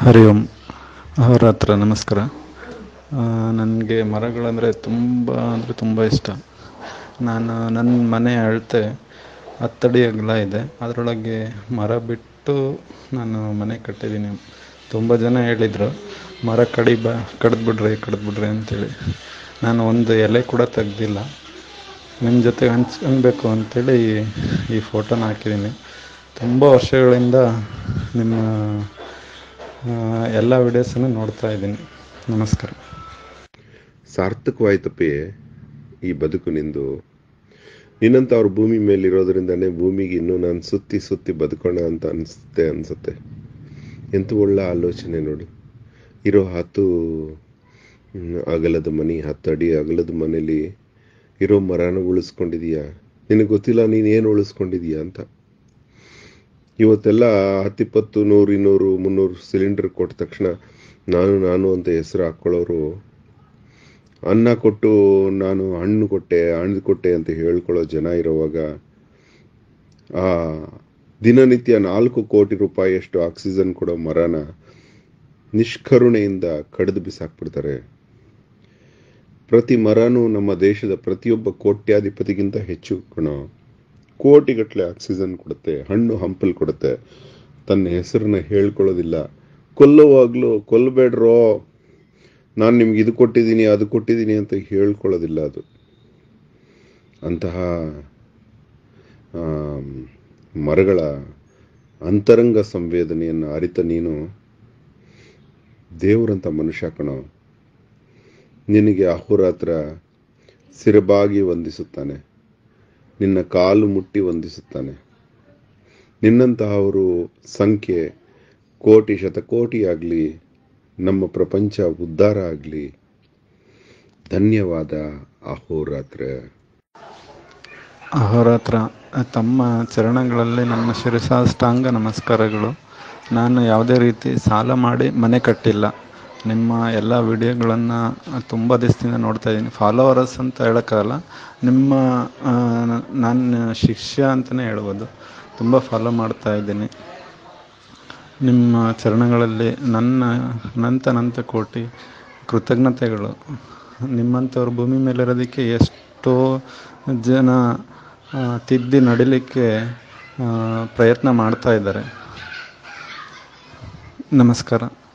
ಹರಿ ಓಂ ಅಹೋರಾತ್ರ ನಮಸ್ಕಾರ ನನಗೆ ಮರಗಳಂದರೆ ತುಂಬ ಅಂದರೆ ತುಂಬ ಇಷ್ಟ ನಾನು ನನ್ನ ಮನೆ ಅಳತೆ ಹತ್ತಡಿ ಅಗಲ ಇದೆ ಅದರೊಳಗೆ ಮರ ಬಿಟ್ಟು ನಾನು ಮನೆ ಕಟ್ಟಿದ್ದೀನಿ ತುಂಬ ಜನ ಹೇಳಿದರು ಮರ ಕಡಿ ಬಾ ಕಡಿದ್ಬಿಡ್ರಿ ಕಡಿದ್ಬಿಡ್ರಿ ಅಂತೇಳಿ ನಾನು ಒಂದು ಎಲೆ ಕೂಡ ತೆಗ್ದಿಲ್ಲ ನಿಮ್ಮ ಜೊತೆ ಹಂಚ್ಕೊಳ್ಬೇಕು ಅಂಥೇಳಿ ಈ ಫೋಟೋನ ಹಾಕಿದ್ದೀನಿ ತುಂಬ ವರ್ಷಗಳಿಂದ ನಿಮ್ಮ ಎಲ್ಲ ವಿಡಿಯೋಸನ್ನು ನೋಡ್ತಾ ಇದ್ದೀನಿ ನಮಸ್ಕಾರ ಸಾರ್ಥಕವಾಯ್ತಪ್ಪಿ ಈ ಬದುಕು ನಿಂದು ನಿನ್ನಂತ ಅವ್ರ ಭೂಮಿ ಮೇಲಿರೋದ್ರಿಂದನೇ ಭೂಮಿಗೆ ಇನ್ನೂ ನಾನು ಸುತ್ತಿ ಸುತ್ತಿ ಬದುಕೋಣ ಅಂತ ಅನಿಸುತ್ತೆ ಅನಿಸುತ್ತೆ ಎಂತ ಒಳ್ಳೆ ಆಲೋಚನೆ ನೋಡು ಇರೋ ಹತ್ತು ಹ್ಮ್, ಅಗಲದ ಮನೆ ಹತ್ತು ಅಡಿ ಅಗಲದ ಮನೇಲಿ ಇರೋ ಮರನ ಉಳಿಸ್ಕೊಂಡಿದೀಯಾ ನಿನಗೆ ಗೊತ್ತಿಲ್ಲ ನೀನು ಏನು ಉಳಿಸ್ಕೊಂಡಿದೀಯಾ ಅಂತ ಇವತ್ತೆಲ್ಲ ಹತ್ತಿಪ್ಪತ್ತು ನೂರು ಇನ್ನೂರು ಮುನ್ನೂರು ಸಿಲಿಂಡರ್ ಕೊಟ್ಟ ತಕ್ಷಣ ನಾನು ನಾನು ಅಂತ ಹೆಸರು ಹಾಕ್ಕೊಳ್ಳೋರು ಅನ್ನ ಕೊಟ್ಟು ನಾನು ಹಣ್ಣು ಕೊಟ್ಟೆ ಹಣ್ಣು ಕೊಟ್ಟೆ ಅಂತ ಹೇಳ್ಕೊಳ್ಳೋ ಜನ ಇರೋವಾಗ ಆ ದಿನನಿತ್ಯ ನಾಲ್ಕು ಕೋಟಿ ರೂಪಾಯಿಯಷ್ಟು ಆಕ್ಸಿಜನ್ ಕೊಡೋ ಮರನ ನಿಷ್ಕರುಣೆಯಿಂದ ಕಡಿದು ಬಿಸಾಕ್ಬಿಡ್ತಾರೆ ಪ್ರತಿ ಮರನೂ ನಮ್ಮ ದೇಶದ ಪ್ರತಿಯೊಬ್ಬ ಕೋಟ್ಯಾಧಿಪತಿಗಿಂತ ಹೆಚ್ಚು ಕಣ ಕೋಟಿಗಟ್ಟಲೆ ಆಕ್ಸಿಜನ್ ಕೊಡುತ್ತೆ ಹಣ್ಣು ಹಂಪಲ್ ಕೊಡುತ್ತೆ ತನ್ನ ಹೆಸರನ್ನ ಹೇಳ್ಕೊಳ್ಳೋದಿಲ್ಲ ಕೊಲ್ಲುವಾಗ್ಲೂ ಕೊಲ್ಲಬೇಡ್ರೋ ನಾನು ನಿಮ್ಗೆ ಇದು ಕೊಟ್ಟಿದ್ದೀನಿ ಅದು ಕೊಟ್ಟಿದ್ದೀನಿ ಅಂತ ಹೇಳ್ಕೊಳ್ಳೋದಿಲ್ಲ ಅದು ಅಂತಹ ಆಮ್, ಮರಗಳ ಅಂತರಂಗ ಸಂವೇದನೆಯನ್ನು ಅರಿತ ನೀನು ದೇವರಂತ ಮನುಷ್ಯ ಕಣೋ ನಿನಗೆ ಅಹೋರಾತ್ರ ಸಿರಬಾಗಿ ವಂದಿಸುತ್ತಾನೆ ನಿನ್ನ ಕಾಲು ಮುಟ್ಟಿ ವಂದಿಸುತ್ತಾನೆ ನಿನ್ನಂತಹವರು ಸಂಖ್ಯೆ ಕೋಟಿ ಶತಕೋಟಿ ಆಗಲಿ ನಮ್ಮ ಪ್ರಪಂಚ ಉದ್ಧಾರ ಆಗಲಿ ಧನ್ಯವಾದ ಅಹೋರಾತ್ರ ಅಹೋರಾತ್ರ ತಮ್ಮ ಚರಣಗಳಲ್ಲಿ ನನ್ನ ಶಿರಸಾಷ್ಟಾಂಗ ನಮಸ್ಕಾರಗಳು ನಾನು ಯಾವುದೇ ರೀತಿ ಸಾಲ ಮಾಡಿ ಮನೆ ಕಟ್ಟಿಲ್ಲ ನಿಮ್ಮ ಎಲ್ಲ ವಿಡಿಯೋಗಳನ್ನು ತುಂಬ ದಿವಸದಿಂದ ನೋಡ್ತಾ ಇದ್ದೀನಿ ಫಾಲೋವರ್ಸ್ ಅಂತ ಹೇಳೋಕ್ಕಾಗಲ್ಲ ನಿಮ್ಮ ಆ, ನಾನು ಶಿಷ್ಯ ಅಂತಲೇ ಹೇಳ್ಬೋದು ತುಂಬ ಫಾಲೋ ಮಾಡ್ತಾ ಇದ್ದೀನಿ ನಿಮ್ಮ ಚರಣಗಳಲ್ಲಿ ನನ್ನ ಅನಂತ ಅನಂತ ಕೋಟಿ ಕೃತಜ್ಞತೆಗಳು ನಿಮ್ಮಂಥವ್ರು ಭೂಮಿ ಮೇಲಿರೋದಕ್ಕೆ ಎಷ್ಟೋ ಜನ ಆ, ತಿದ್ದಿ ನಡಿಲಿಕ್ಕೆ ಆ, ಪ್ರಯತ್ನ ಮಾಡ್ತಾ ಇದ್ದಾರೆ ನಮಸ್ಕಾರ